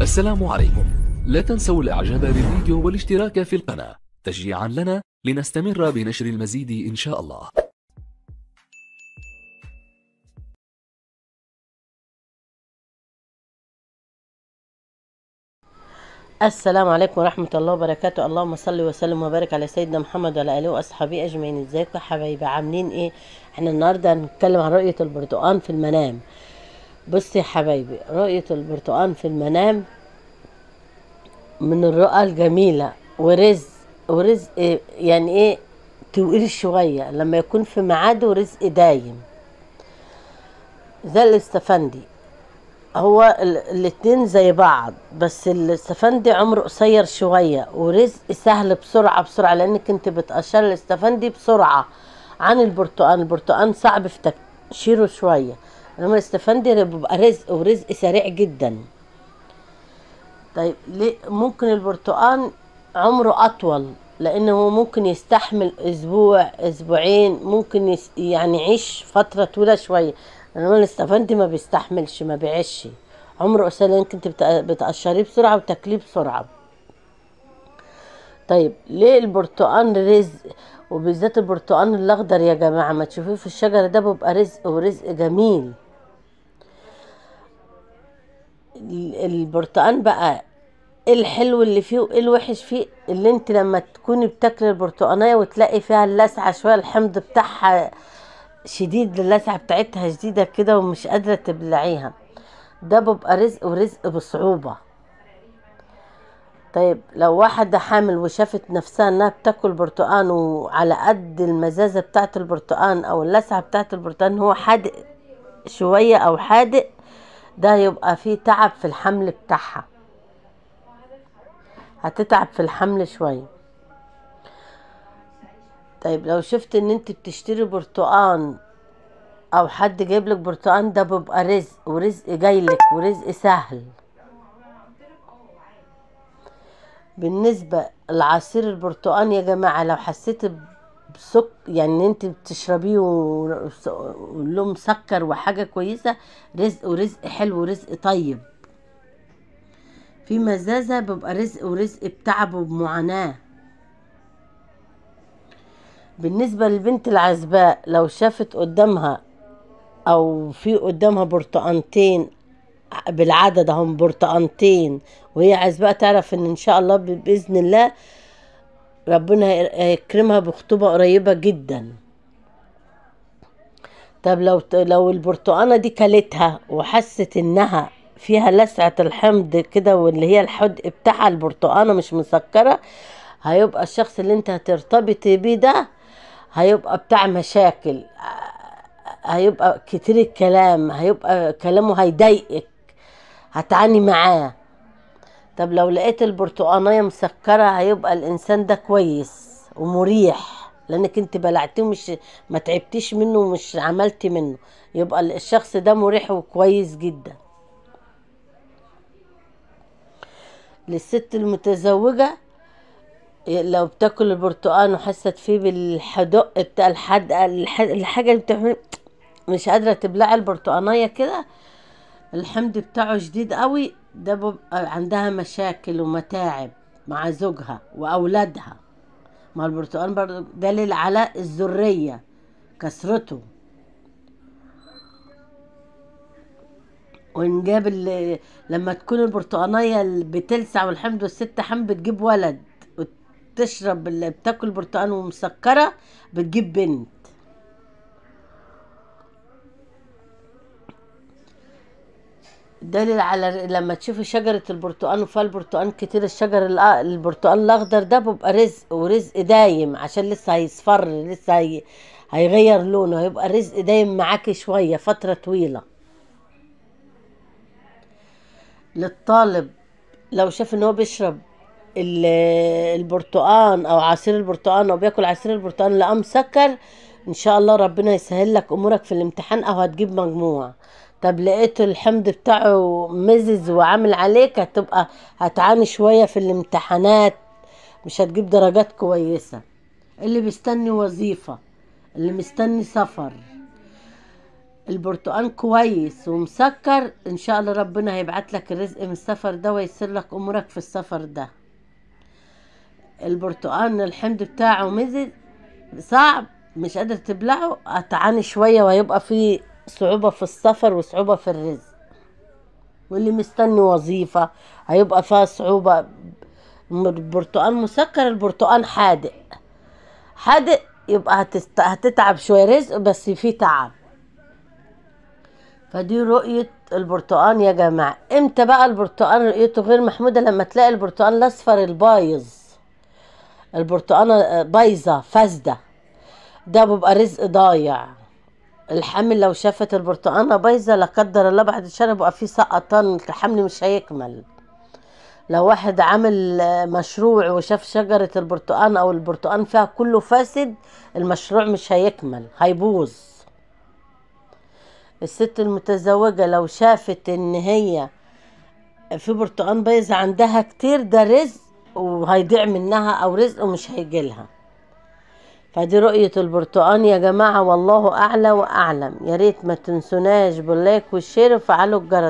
السلام عليكم لا تنسوا الاعجاب بالفيديو والاشتراك في القناة تشجيعا لنا لنستمر بنشر المزيد ان شاء الله السلام عليكم ورحمة الله وبركاته اللهم صل وسلم وبارك على سيدنا محمد وعلى آله وأصحابه أجمعين ازيكم يا حبايبي عاملين ايه احنا النهاردة هنتكلم عن رؤية البرتقال في المنام بصي يا حبايبي رؤية البرتقال في المنام من الرؤى الجميلة ورزق ورزق إيه يعني ايه تقيل شوية لما يكون في ميعاده رزق دايم زي الاستفندي هو ال- الاتنين زي بعض بس الاستفندي عمره قصير شوية ورزق سهل بسرعة بسرعة لانك انت بتقشر الاستفندي بسرعة عن البرتقال البرتقال صعب في تقشيره شوية انما الاستفندي بيبقى رزق ورزق سريع جدا طيب ليه ممكن البرتقال عمره اطول لانه ممكن يستحمل اسبوع اسبوعين ممكن يس يعني يعيش فتره طويله شويه انما الاستفندي ما بيستحملش ما بيعيش عمره قصير لانك انت بت- بتقشريه بسرعه وتاكليه بسرعه طيب ليه البرتقال رزق وبالذات البرتقال الاخضر يا جماعه ما تشوفيه في الشجره ده بيبقى رزق ورزق جميل ال- البرتقال بقى ايه الحلو اللي فيه وايه الوحش فيه اللي انت لما تكوني بتاكلي البرتقانية وتلاقي فيها اللسعة شوية الحمض بتاعها شديد اللسعة بتاعتها شديدة كده ومش قادرة تبلعيها ده بيبقى رزق ورزق بصعوبة طيب لو واحدة حامل وشافت نفسها انها بتاكل برتقان وعلى قد المزازة بتاعت البرتقان او اللسعة بتاعت البرتقان هو حادق شوية او حادق ده يبقى فيه تعب في الحمل بتاعها هتتعب في الحمل شوية طيب لو شفت ان انت بتشتري برتقان او حد جايب لك برتقان ده بيبقى رزق ورزق جايلك ورزق سهل بالنسبة لعصير البرتقان يا جماعة لو حسيت بسك يعني ان انت بتشربيه و- وله مسكر وحاجة كويسة رزق ورزق حلو ورزق طيب في مزازة بيبقى رزق ورزق بتعب وبمعاناة بالنسبة للبنت العزباء لو شافت قدامها او في قدامها برتقانتين بالعدد هم برتقانتين وهي عزباء تعرف ان ان شاء الله ب- باذن الله ربنا هي- هيكرمها بخطوبة قريبة جدا طب لو لو البرتقانة دي كلتها وحست انها فيها لسعة الحمض كده واللي هي الحدق بتاعها البرتقانة مش مسكرة هيبقى الشخص اللي انت هترتبطي بيه ده هيبقى بتاع مشاكل هيبقى كتير الكلام هيبقى كلامه هيضايقك هتعاني معاه طب لو لقيت البرتقانية مسكرة هيبقى الإنسان ده كويس ومريح لأنك انت بلعتيه مش ما تعبتيش منه ومش عملتي منه يبقى الشخص ده مريح وكويس جدا للست المتزوجة لو بتاكل البرتقال وحست فيه بالحدق بتاع الحدقة الح- الحاجة اللي بتعمل مش قادرة تبلع البرتقانية كده الحمض بتاعه شديد قوي ده بيبقى عندها مشاكل ومتاعب مع زوجها وأولادها ما البرتقال برضه دليل على الذرية كثرته وإن جاب ال- لما تكون البرتقانية اللي بتلسع والحمض والست حمض بتجيب ولد وتشرب اللي بتاكل برتقال ومسكرة بتجيب بنت دليل على لما تشوفي شجرة البرتقال وفيها البرتقال كتير الشجر الأ- البرتقال الأخضر ده بيبقى رزق ورزق دايم عشان لسه هيصفر لسه هي... هيغير لونه هيبقى رزق دايم معاكي شوية فترة طويلة للطالب لو شاف ان هو بيشرب ال- البرتقان او عصير البرتقان او بياكل عصير البرتقان لقاه مسكر ان شاء الله ربنا يسهل لك امورك في الامتحان او هتجيب مجموع طب لقيت الحمض بتاعه مزز وعامل عليك هتبقى هتعاني شوية في الامتحانات مش هتجيب درجات كويسة اللي بيستني وظيفة اللي مستني سفر البرتقال كويس ومسكر ان شاء الله ربنا هيبعت لك الرزق من السفر ده ويسر لك امورك في السفر ده البرتقال الحمض بتاعه مزج صعب مش قادر تبلعه هتعاني شوية وهيبقى فيه صعوبة في السفر وصعوبة في الرزق واللي مستني وظيفة هيبقى فيها صعوبة البرتقال مسكر البرتقال حادق حادق يبقى هتست... هتتعب شوية رزق بس فيه تعب فدي رؤية البرتقال يا جماعة امتى بقى البرتقال رؤيته غير محمودة لما تلاقي البرتقال الاصفر البايظ البرتقانة بايظة فاسدة ده بيبقى رزق ضايع الحامل لو شافت البرتقانة بايظة لا قدر الله بعد الشر يبقى في سقطان الحمل مش هيكمل لو واحد عامل مشروع وشاف شجرة البرتقان أو البرتقان فيها كله فاسد المشروع مش هيكمل هيبوظ الست المتزوجة لو شافت إن هي في برتقان بايظ عندها كتير ده رزق وهيضيع منها أو رزق ومش هيجيلها فدي رؤية البرتقان يا جماعة والله أعلى وأعلم يا ريت ما تنسوناش باللايك والشير وفعلوا الجرس